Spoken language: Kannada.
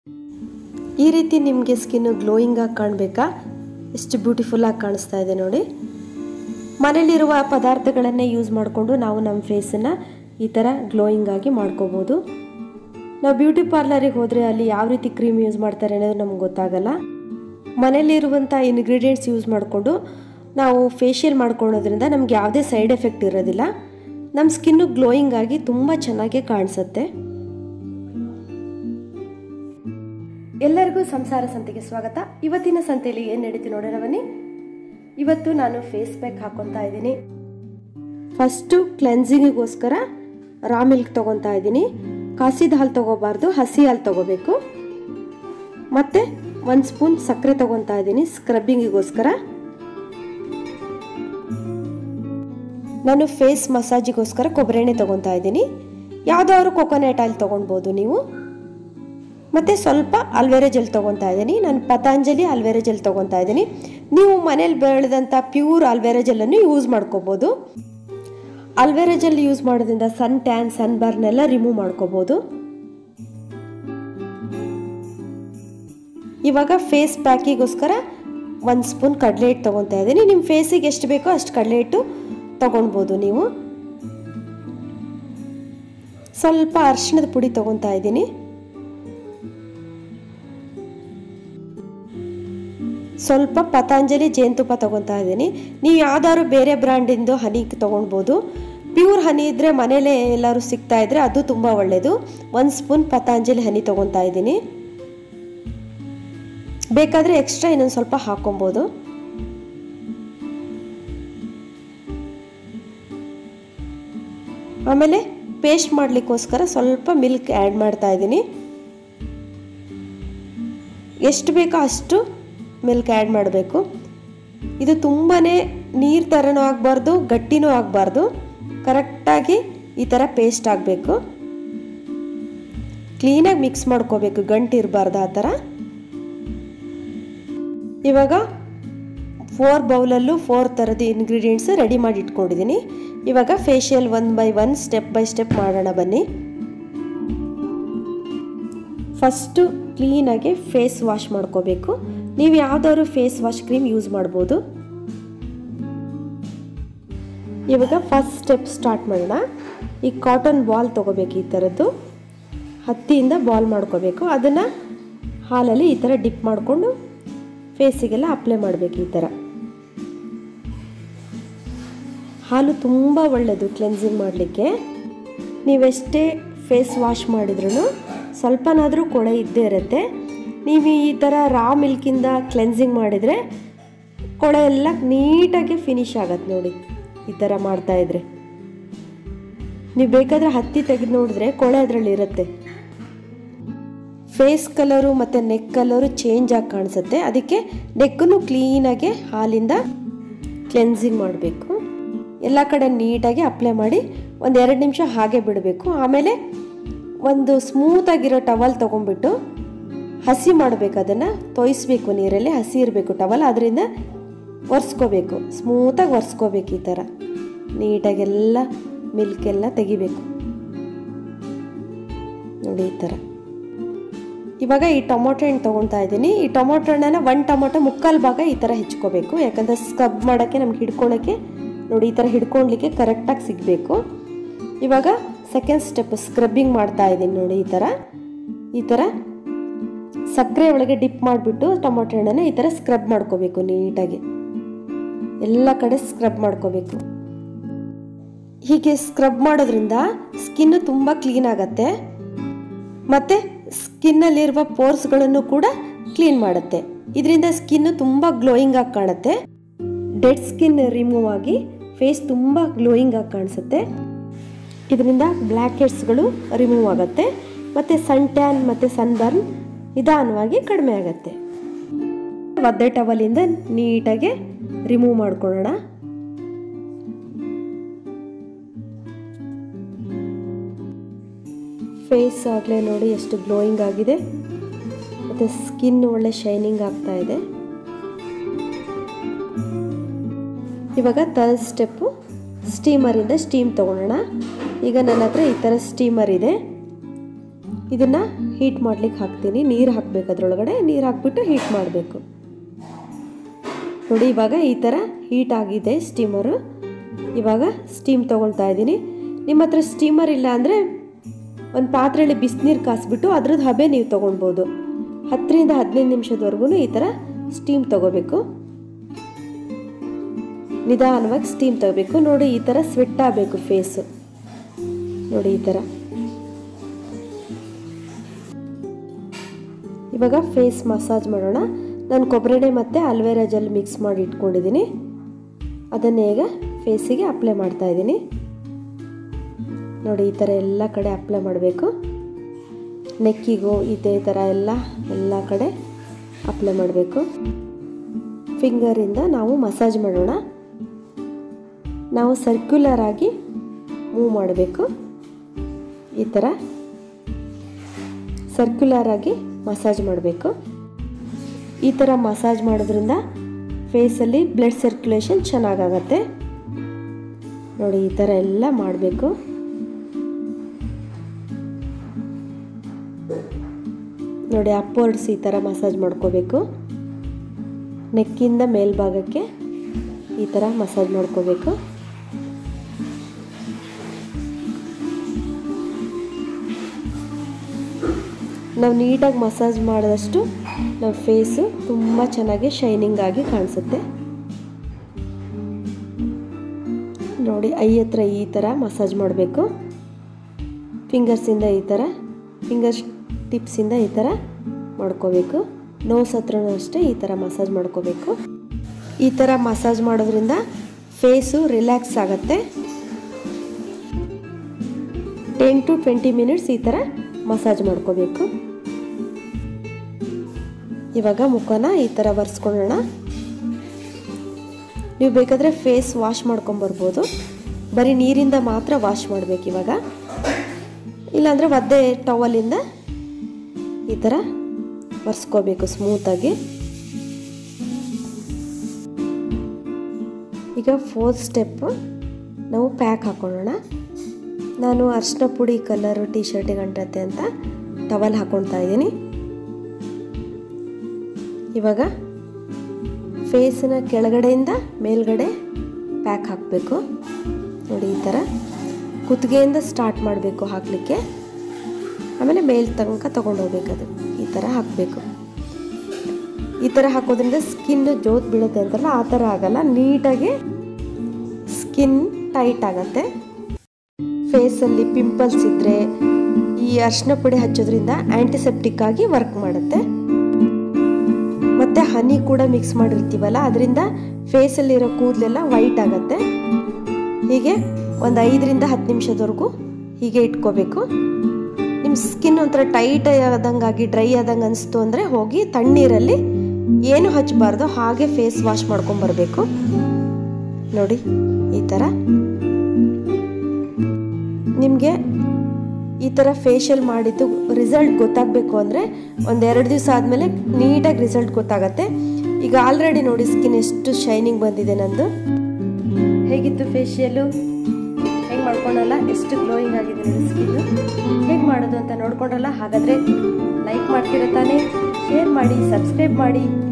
ಈ ರೀತಿ ನಿಮಗೆ ಸ್ಕಿನ್ನು ಗ್ಲೋಯಿಂಗಾಗಿ ಕಾಣಬೇಕಾ ಎಷ್ಟು ಬ್ಯೂಟಿಫುಲ್ಲಾಗಿ ಕಾಣಿಸ್ತಾ ಇದೆ ನೋಡಿ ಮನೇಲಿರುವ ಪದಾರ್ಥಗಳನ್ನೇ ಯೂಸ್ ಮಾಡಿಕೊಂಡು ನಾವು ನಮ್ಮ ಫೇಸನ್ನು ಈ ಥರ ಗ್ಲೋಯಿಂಗ್ ಆಗಿ ಮಾಡ್ಕೋಬೋದು ನಾವು ಬ್ಯೂಟಿ ಪಾರ್ಲರಿಗೆ ಹೋದರೆ ಅಲ್ಲಿ ಯಾವ ರೀತಿ ಕ್ರೀಮ್ ಯೂಸ್ ಮಾಡ್ತಾರೆ ಅನ್ನೋದು ನಮ್ಗೆ ಗೊತ್ತಾಗಲ್ಲ ಮನೇಲಿರುವಂಥ ಇಂಗ್ರೀಡಿಯೆಂಟ್ಸ್ ಯೂಸ್ ಮಾಡಿಕೊಂಡು ನಾವು ಫೇಶಿಯಲ್ ಮಾಡ್ಕೊಳ್ಳೋದ್ರಿಂದ ನಮ್ಗೆ ಯಾವುದೇ ಸೈಡ್ ಎಫೆಕ್ಟ್ ಇರೋದಿಲ್ಲ ನಮ್ಮ ಸ್ಕಿನ್ನು ಗ್ಲೋಯಿಂಗ್ ಆಗಿ ತುಂಬ ಚೆನ್ನಾಗಿ ಕಾಣಿಸುತ್ತೆ ಎಲ್ಲರಿಗೂ ಸಂಸಾರ ಸಂತೆಗೆ ಸ್ವಾಗತ ಇವತ್ತಿನ ಸಂತೆಯಲ್ಲಿ ಏನು ನಡೀತಿ ನೋಡೋಣ ಬನ್ನಿ ಇವತ್ತು ನಾನು ಫೇಸ್ ಪ್ಯಾಕ್ ಹಾಕೊತಾ ಇದ್ದೀನಿ ಫಸ್ಟು ಕ್ಲೆನ್ಸಿಂಗಿಗೋಸ್ಕರ ರಾ ಮಿಲ್ಕ್ ತೊಗೊತಾ ಇದ್ದೀನಿ ಕಾಸಿದ ಹಾಲು ತೊಗೋಬಾರ್ದು ಹಸಿ ಹಾಲು ತೊಗೋಬೇಕು ಮತ್ತು ಒಂದು ಸ್ಪೂನ್ ಸಕ್ಕರೆ ತೊಗೊತಾ ಇದ್ದೀನಿ ಸ್ಕ್ರಬ್ಬಿಂಗಿಗೋಸ್ಕರ ನಾನು ಫೇಸ್ ಮಸಾಜಿಗೋಸ್ಕರ ಕೊಬ್ಬರಿ ಎಣ್ಣೆ ತೊಗೊತಾ ಇದ್ದೀನಿ ಯಾವುದಾದ್ರು ಕೊಕೊನೆಟ್ ಆಯಿಲ್ ತೊಗೊಳ್ಬೋದು ನೀವು ಮತ್ತು ಸ್ವಲ್ಪ ಅಲ್ವೇರಾ ಜೆಲ್ ತೊಗೊತಾ ಇದ್ದೀನಿ ನಾನು ಪತಾಂಜಲಿ ಅಲ್ವೇರಾ ಜೆಲ್ ತೊಗೊತಾ ಇದ್ದೀನಿ ನೀವು ಮನೇಲಿ ಬೆಳೆದಂಥ ಪ್ಯೂರ್ ಅಲ್ವೇರಾ ಜೆಲ್ಲನ್ನು ಯೂಸ್ ಮಾಡ್ಕೋಬೋದು ಅಲ್ವೇರಾ ಜೆಲ್ ಯೂಸ್ ಮಾಡೋದ್ರಿಂದ ಸನ್ ಟ್ಯಾನ್ ಸನ್ ಬರ್ನ್ ಎಲ್ಲ ರಿಮೂವ್ ಮಾಡ್ಕೋಬೋದು ಇವಾಗ ಫೇಸ್ ಪ್ಯಾಕಿಗೋಸ್ಕರ ಒಂದು ಸ್ಪೂನ್ ಕಡಲೆ ಹಿಟ್ಟು ತೊಗೊತಾ ಇದ್ದೀನಿ ನಿಮ್ಮ ಫೇಸಿಗೆ ಎಷ್ಟು ಬೇಕೋ ಅಷ್ಟು ಕಡಲೆ ಹಿಟ್ಟು ತೊಗೊಳ್ಬೋದು ನೀವು ಸ್ವಲ್ಪ ಅರಿಶಿಣದ ಪುಡಿ ತೊಗೊತಾ ಇದ್ದೀನಿ ಸ್ವಲ್ಪ ಪತಾಂಜಲಿ ಜೇನುತುಪ್ಪ ತೊಗೊತಾ ಇದ್ದೀನಿ ನೀವು ಯಾವ್ದಾದ್ರು ಬೇರೆ ಬ್ರ್ಯಾಂಡಿಂದು ಹನಿ ತೊಗೊಳ್ಬೋದು ಪ್ಯೂರ್ ಹನಿ ಇದ್ದರೆ ಮನೇಲೇ ಎಲ್ಲರೂ ಸಿಗ್ತಾ ಇದ್ರೆ ಅದು ತುಂಬ ಒಳ್ಳೆಯದು ಒಂದು ಸ್ಪೂನ್ ಪತಾಂಜಲಿ ಹನಿ ತೊಗೊತಾ ಇದ್ದೀನಿ ಬೇಕಾದರೆ ಎಕ್ಸ್ಟ್ರಾ ಇನ್ನೊಂದು ಸ್ವಲ್ಪ ಹಾಕೊಬೋದು ಆಮೇಲೆ ಪೇಸ್ಟ್ ಮಾಡಲಿಕ್ಕೋಸ್ಕರ ಸ್ವಲ್ಪ ಮಿಲ್ಕ್ ಆ್ಯಡ್ ಮಾಡ್ತಾ ಇದ್ದೀನಿ ಎಷ್ಟು ಬೇಕೋ ಅಷ್ಟು ಮಿಲ್ಕ್ ಆ್ಯಡ್ ಮಾಡಬೇಕು ಇದು ತುಂಬಾ ನೀರು ಥರನೂ ಆಗಬಾರ್ದು ಗಟ್ಟಿನೂ ಆಗಬಾರ್ದು ಕರೆಕ್ಟಾಗಿ ಈ ಥರ ಪೇಸ್ಟ್ ಆಗಬೇಕು ಕ್ಲೀನಾಗಿ ಮಿಕ್ಸ್ ಮಾಡ್ಕೋಬೇಕು ಗಂಟು ಇರಬಾರ್ದು ಆ ಥರ ಇವಾಗ ಫೋರ್ ಬೌಲಲ್ಲೂ ಫೋರ್ ಥರದ ಇಂಗ್ರೀಡಿಯೆಂಟ್ಸ್ ರೆಡಿ ಮಾಡಿ ಇಟ್ಕೊಂಡಿದ್ದೀನಿ ಇವಾಗ facial one by one step by step ಮಾಡೋಣ ಬನ್ನಿ ಫಸ್ಟು ಕ್ಲೀನಾಗಿ ಫೇಸ್ ವಾಶ್ ಮಾಡ್ಕೋಬೇಕು ನೀವು ಯಾವುದಾದ್ರು ಫೇಸ್ ವಾಶ್ ಕ್ರೀಮ್ ಯೂಸ್ ಮಾಡ್ಬೋದು ಇವಾಗ ಫಸ್ಟ್ ಸ್ಟೆಪ್ ಸ್ಟಾರ್ಟ್ ಮಾಡೋಣ ಈ ಕಾಟನ್ ಬಾಲ್ ತೊಗೋಬೇಕು ಈ ಥರದ್ದು ಹತ್ತಿಯಿಂದ ಬಾಲ್ ಮಾಡ್ಕೋಬೇಕು ಅದನ್ನು ಹಾಲಲ್ಲಿ ಈ ಥರ ಡಿಪ್ ಮಾಡಿಕೊಂಡು ಫೇಸಿಗೆಲ್ಲ ಅಪ್ಲೈ ಮಾಡಬೇಕು ಈ ಥರ ಹಾಲು ತುಂಬ ಒಳ್ಳೆಯದು ಕ್ಲೆನ್ಸಿಂಗ್ ಮಾಡಲಿಕ್ಕೆ ನೀವೆಷ್ಟೇ ಫೇಸ್ ವಾಶ್ ಮಾಡಿದ್ರೂ ಸ್ವಲ್ಪನಾದರೂ ಕೊಳೆ ಇದ್ದೇ ಇರುತ್ತೆ ನೀವು ಈ ಥರ ರಾ ಮಿಲ್ಕಿಂದ ಕ್ಲೆನ್ಸಿಂಗ್ ಮಾಡಿದರೆ ಕೊಳೆ ಎಲ್ಲ ನೀಟಾಗಿ ಫಿನಿಶ್ ಆಗತ್ತೆ ನೋಡಿ ಈ ಥರ ಮಾಡ್ತಾಯಿದ್ರೆ ನೀವು ಬೇಕಾದರೆ ಹತ್ತಿ ತೆಗೆದು ನೋಡಿದ್ರೆ ಕೊಳೆ ಅದರಲ್ಲಿ ಇರುತ್ತೆ ಫೇಸ್ ಕಲರು ಮತ್ತು ನೆಕ್ ಕಲರು ಚೇಂಜ್ ಆಗಿ ಕಾಣಿಸುತ್ತೆ ಅದಕ್ಕೆ ನೆಕ್ಕನ್ನು ಕ್ಲೀನಾಗಿ ಹಾಲಿಂದ ಕ್ಲೆನ್ಸಿಂಗ್ ಮಾಡಬೇಕು ಎಲ್ಲ ಕಡೆ ನೀಟಾಗಿ ಅಪ್ಲೈ ಮಾಡಿ ಒಂದು ಎರಡು ನಿಮಿಷ ಹಾಗೆ ಬಿಡಬೇಕು ಆಮೇಲೆ ಒಂದು ಸ್ಮೂತಾಗಿರೋ ಟವಲ್ ತೊಗೊಂಡ್ಬಿಟ್ಟು ಹಸಿ ಮಾಡಬೇಕು ಅದನ್ನು ತೊಯಿಸ್ಬೇಕು ನೀರಲ್ಲಿ ಹಸಿ ಇರಬೇಕು ಟವಲ್ ಅದರಿಂದ ಒರೆಸ್ಕೋಬೇಕು ಸ್ಮೂತಾಗಿ ಒರೆಸ್ಕೋಬೇಕು ಈ ಥರ ನೀಟಾಗೆಲ್ಲ ಮಿಲ್ಕೆಲ್ಲ ತೆಗಿಬೇಕು ನೋಡಿ ಈ ಥರ ಇವಾಗ ಈ ಟೊಮೊಟೊ ಹಣ್ಣು ತೊಗೊತಾ ಇದ್ದೀನಿ ಈ ಟೊಮೊಟೊ ಹಣ್ಣನ್ನು ಒಂದು ಟೊಮೊಟೊ ಮುಕ್ಕಾಲು ಭಾಗ ಈ ಥರ ಹೆಚ್ಕೋಬೇಕು ಯಾಕಂದರೆ ಸ್ಕಬ್ ಮಾಡೋಕ್ಕೆ ನಮ್ಗೆ ಹಿಡ್ಕೊಳಕ್ಕೆ ನೋಡಿ ಈ ಥರ ಹಿಡ್ಕೊಳ್ಲಿಕ್ಕೆ ಕರೆಕ್ಟಾಗಿ ಸಿಗಬೇಕು ಇವಾಗ ಸೆಕೆಂಡ್ ಸ್ಟೆಪ್ ಸ್ಕ್ರಬ್ಬಿಂಗ್ ಮಾಡ್ತಾ ಇದ್ದೀನಿ ನೋಡಿ ಈ ಥರ ಈ ಥರ ಸಕ್ಕರೆ ಒಳಗೆ ಡಿಪ್ ಮಾಡಿಬಿಟ್ಟು ಟೊಮೊಟೊ ಹಣ್ಣನ್ನು ಈ ಥರ ಸ್ಕ್ರಬ್ ಮಾಡ್ಕೋಬೇಕು ನೀಟಾಗಿ ಎಲ್ಲ ಕಡೆ ಸ್ಕ್ರಬ್ ಮಾಡ್ಕೋಬೇಕು ಹೀಗೆ ಸ್ಕ್ರಬ್ ಮಾಡೋದ್ರಿಂದ ಸ್ಕಿನ್ನು ತುಂಬ ಕ್ಲೀನ್ ಆಗತ್ತೆ ಮತ್ತು ಸ್ಕಿನ್ನಲ್ಲಿರುವ ಪೋರ್ಸ್ಗಳನ್ನು ಕೂಡ ಕ್ಲೀನ್ ಮಾಡುತ್ತೆ ಇದರಿಂದ ಸ್ಕಿನ್ನು ತುಂಬ ಗ್ಲೋಯಿಂಗ್ ಆಗಿ ಕಾಣುತ್ತೆ ಡೆಡ್ ಸ್ಕಿನ್ ರಿಮೂವ್ ಆಗಿ ಫೇಸ್ ತುಂಬ ಗ್ಲೋಯಿಂಗ್ ಆಗಿ ಕಾಣಿಸುತ್ತೆ ಇದರಿಂದ ಬ್ಲ್ಯಾಕ್ ಹೆಡ್ಸ್ಗಳು ರಿಮೂವ್ ಆಗುತ್ತೆ ಮತ್ತು ಸನ್ ಟ್ಯಾನ್ ಮತ್ತು ಸನ್ ಬರ್ನ್ ನಿಧಾನವಾಗಿ ಕಡಿಮೆ ಆಗುತ್ತೆ ಒದ್ದೆ ಟವಲಿಂದ ನೀಟಾಗಿ ರಿಮೂವ್ ಮಾಡ್ಕೊಳ್ಳೋಣ ಫೇಸ್ ಆಗಲೇ ನೋಡಿ ಎಷ್ಟು ಗ್ಲೋಯಿಂಗ್ ಆಗಿದೆ ಮತ್ತು ಸ್ಕಿನ್ ಒಳ್ಳೆ ಶೈನಿಂಗ್ ಆಗ್ತಾ ಇದೆ ಇವಾಗ ಥರ್ಡ್ ಸ್ಟೆಪ್ಪು ಸ್ಟೀಮರಿಂದ ಸ್ಟೀಮ್ ತೊಗೊಳ್ಳೋಣ ಈಗ ನನ್ನ ಹತ್ರ ಈ ಥರ ಸ್ಟೀಮರ್ ಇದೆ ಇದನ್ನು ಹೀಟ್ ಮಾಡ್ಲಿಕ್ಕೆ ಹಾಕ್ತೀನಿ ನೀರು ಹಾಕಬೇಕು ಅದರೊಳಗಡೆ ನೀರು ಹಾಕ್ಬಿಟ್ಟು ಹೀಟ್ ಮಾಡಬೇಕು ನೋಡಿ ಇವಾಗ ಈ ಥರ ಹೀಟ್ ಆಗಿದೆ ಸ್ಟೀಮರು ಇವಾಗ ಸ್ಟೀಮ್ ತೊಗೊಳ್ತಾ ಇದ್ದೀನಿ ನಿಮ್ಮ ಹತ್ರ ಸ್ಟೀಮರ್ ಇಲ್ಲ ಅಂದರೆ ಒಂದು ಪಾತ್ರೆಯಲ್ಲಿ ಬಿಸಿನೀರು ಕಾಸಿಬಿಟ್ಟು ಅದ್ರದ್ದು ಹಬೆ ನೀವು ತೊಗೊಳ್ಬೋದು ಹತ್ತರಿಂದ ಹದಿನೈದು ನಿಮಿಷದವರೆಗೂ ಈ ಥರ ಸ್ಟೀಮ್ ತೊಗೋಬೇಕು ನಿಧಾನವಾಗಿ ಸ್ಟೀಮ್ ತಗೋಬೇಕು ನೋಡಿ ಈ ಥರ ಸ್ವೆಟ್ ಆಗಬೇಕು ಫೇಸು ನೋಡಿ ಈ ಥರ ಇವಾಗ ಫೇಸ್ ಮಸಾಜ್ ಮಾಡೋಣ ನಾನು ಕೊಬ್ಬರೆಣ್ಣೆ ಮತ್ತು ಅಲ್ವೇರಾ ಜೆಲ್ ಮಿಕ್ಸ್ ಮಾಡಿ ಇಟ್ಕೊಂಡಿದ್ದೀನಿ ಅದನ್ನೇ ಈಗ ಫೇಸಿಗೆ ಅಪ್ಲೈ ಮಾಡ್ತಾ ಇದ್ದೀನಿ ನೋಡಿ ಈ ಥರ ಎಲ್ಲ ಕಡೆ ಅಪ್ಲೈ ಮಾಡಬೇಕು ನೆಕ್ಕಿಗೂ ಇದೇ ಥರ ಎಲ್ಲ ಎಲ್ಲ ಕಡೆ ಅಪ್ಲೈ ಮಾಡಬೇಕು ಫಿಂಗರಿಂದ ನಾವು ಮಸಾಜ್ ಮಾಡೋಣ ನಾವು ಸರ್ಕ್ಯುಲರ್ ಆಗಿ ಮೂವ್ ಮಾಡಬೇಕು ಈ ಥರ ಸರ್ಕ್ಯುಲರ್ ಆಗಿ ಮಸಾಜ್ ಮಾಡಬೇಕು ಈ ಥರ ಮಸಾಜ್ ಮಾಡೋದ್ರಿಂದ ಫೇಸಲ್ಲಿ ಬ್ಲಡ್ ಸರ್ಕ್ಯುಲೇಷನ್ ಚೆನ್ನಾಗಾಗತ್ತೆ ನೋಡಿ ಈ ಥರ ಎಲ್ಲ ಮಾಡಬೇಕು ನೋಡಿ ಅಪ್ವರ್ಡ್ಸ್ ಈ ಥರ ಮಸಾಜ್ ಮಾಡ್ಕೋಬೇಕು ನೆಕ್ಕಿಂದ ಮೇಲ್ಭಾಗಕ್ಕೆ ಈ ಥರ ಮಸಾಜ್ ಮಾಡ್ಕೋಬೇಕು ನಾವು ನೀಟಾಗಿ ಮಸಾಜ್ ಮಾಡಿದಷ್ಟು ನಮ್ಮ ಫೇಸು ತುಂಬ ಚೆನ್ನಾಗಿ ಶೈನಿಂಗ್ ಆಗಿ ಕಾಣಿಸುತ್ತೆ ನೋಡಿ ಐ ಹತ್ರ ಈ ಥರ ಮಸಾಜ್ ಮಾಡಬೇಕು ಫಿಂಗರ್ಸಿಂದ ಈ ಥರ ಫಿಂಗರ್ಸ್ ಟಿಪ್ಸಿಂದ ಈ ಥರ ಮಾಡ್ಕೋಬೇಕು ನೋಸ್ ಹತ್ರನೂ ಅಷ್ಟೇ ಈ ಥರ ಮಸಾಜ್ ಮಾಡ್ಕೋಬೇಕು ಈ ಥರ ಮಸಾಜ್ ಮಾಡೋದ್ರಿಂದ ಫೇಸು ರಿಲ್ಯಾಕ್ಸ್ ಆಗುತ್ತೆ ಟೆನ್ ಟು ಟ್ವೆಂಟಿ ಮಿನಿಟ್ಸ್ ಈ ಥರ ಮಸಾಜ್ ಮಾಡ್ಕೋಬೇಕು ಇವಾಗ ಮುಖನ ಈ ಥರ ಒರೆಸ್ಕೊಳ್ಳೋಣ ನೀವು ಬೇಕಾದರೆ ಫೇಸ್ ವಾಶ್ ಮಾಡ್ಕೊಂಬರ್ಬೋದು ಬರೀ ನೀರಿಂದ ಮಾತ್ರ ವಾಶ್ ಮಾಡಬೇಕು ಇವಾಗ ಇಲ್ಲಾಂದರೆ ಒದ್ದೆ ಟವಲಿಂದ ಈ ಥರ ಒರೆಸ್ಕೋಬೇಕು ಸ್ಮೂತಾಗಿ ಈಗ ಫೋರ್ತ್ ಸ್ಟೆಪ್ಪು ನಾವು ಪ್ಯಾಕ್ ಹಾಕೊಳ್ಳೋಣ ನಾನು ಅರ್ಶಿನ ಪುಡಿ ಕಲರು ಟಿ ಶರ್ಟಿಗೆ ಅಂಟತ್ತೆ ಅಂತ ಟವಲ್ ಹಾಕೊಳ್ತಾ ಇದ್ದೀನಿ ಇವಾಗ ಫೇಸಿನ ಕೆಳಗಡೆಯಿಂದ ಮೇಲ್ಗಡೆ ಪ್ಯಾಕ್ ಹಾಕಬೇಕು ನೋಡಿ ಈ ಥರ ಕುತ್ತಿಗೆಯಿಂದ ಸ್ಟಾರ್ಟ್ ಮಾಡಬೇಕು ಹಾಕಲಿಕ್ಕೆ ಆಮೇಲೆ ಮೇಲ್ ತನಕ ತೊಗೊಂಡೋಗ್ಬೇಕು ಅದು ಈ ಥರ ಹಾಕಬೇಕು ಈ ಥರ ಹಾಕೋದ್ರಿಂದ ಸ್ಕಿನ್ ಜೋತ್ ಬೀಳುತ್ತೆ ಅಂತಾರಲ್ಲ ಆ ಥರ ಆಗಲ್ಲ ನೀಟಾಗಿ ಸ್ಕಿನ್ ಟೈಟ್ ಆಗತ್ತೆ ಫೇಸಲ್ಲಿ ಪಿಂಪಲ್ಸ್ ಇದ್ದರೆ ಈ ಅರ್ಶಿನ ಪುಡಿ ಹಚ್ಚೋದ್ರಿಂದ ಆ್ಯಂಟಿಸೆಪ್ಟಿಕ್ ಆಗಿ ವರ್ಕ್ ಮಾಡುತ್ತೆ ಮತ್ತು ಹನಿ ಕೂಡ ಮಿಕ್ಸ್ ಮಾಡಿರ್ತೀವಲ್ಲ ಅದರಿಂದ ಫೇಸಲ್ಲಿರೋ ಕೂದಲೆಲ್ಲ ವೈಟ್ ಆಗುತ್ತೆ ಹೀಗೆ ಒಂದು ಐದರಿಂದ ಹತ್ತು ನಿಮಿಷದವರೆಗೂ ಹೀಗೆ ಇಟ್ಕೋಬೇಕು ನಿಮ್ಮ ಸ್ಕಿನ್ ಒಂಥರ ಟೈಟ್ ಆದಂಗಾಗಿ ಡ್ರೈ ಆದಂಗೆ ಅನಿಸ್ತು ಅಂದರೆ ಹೋಗಿ ತಣ್ಣೀರಲ್ಲಿ ಏನು ಹಚ್ಚಬಾರ್ದು ಹಾಗೆ ಫೇಸ್ ವಾಶ್ ಮಾಡ್ಕೊಂಬರ್ಬೇಕು ನೋಡಿ ಈ ಥರ ನಿಮಗೆ ಈ ಥರ ಫೇಶಿಯಲ್ ಮಾಡಿದ್ದು ರಿಸಲ್ಟ್ ಗೊತ್ತಾಗಬೇಕು ಅಂದರೆ ಒಂದೆರಡು ದಿವಸ ಆದಮೇಲೆ ನೀಟಾಗಿ ರಿಸಲ್ಟ್ ಗೊತ್ತಾಗತ್ತೆ ಈಗ ಆಲ್ರೆಡಿ ನೋಡಿ ಸ್ಕಿನ್ ಎಷ್ಟು ಶೈನಿಂಗ್ ಬಂದಿದೆ ನಂದು ಹೇಗಿತ್ತು ಫೇಶಿಯಲು ಹೇಗೆ ಮಾಡ್ಕೊಂಡಲ್ಲ ಎಷ್ಟು ಗ್ಲೋಯಿಂಗ್ ಆಗಿದೆ ನನ್ನ ಸ್ಕಿನ್ನು ಹೇಗೆ ಮಾಡೋದು ಅಂತ ನೋಡ್ಕೊಂಡ್ರಲ್ಲ ಹಾಗಾದರೆ ಲೈಕ್ ಮಾಡ್ತಿರೋ ತಾನೇ ಶೇರ್ ಮಾಡಿ ಸಬ್ಸ್ಕ್ರೈಬ್ ಮಾಡಿ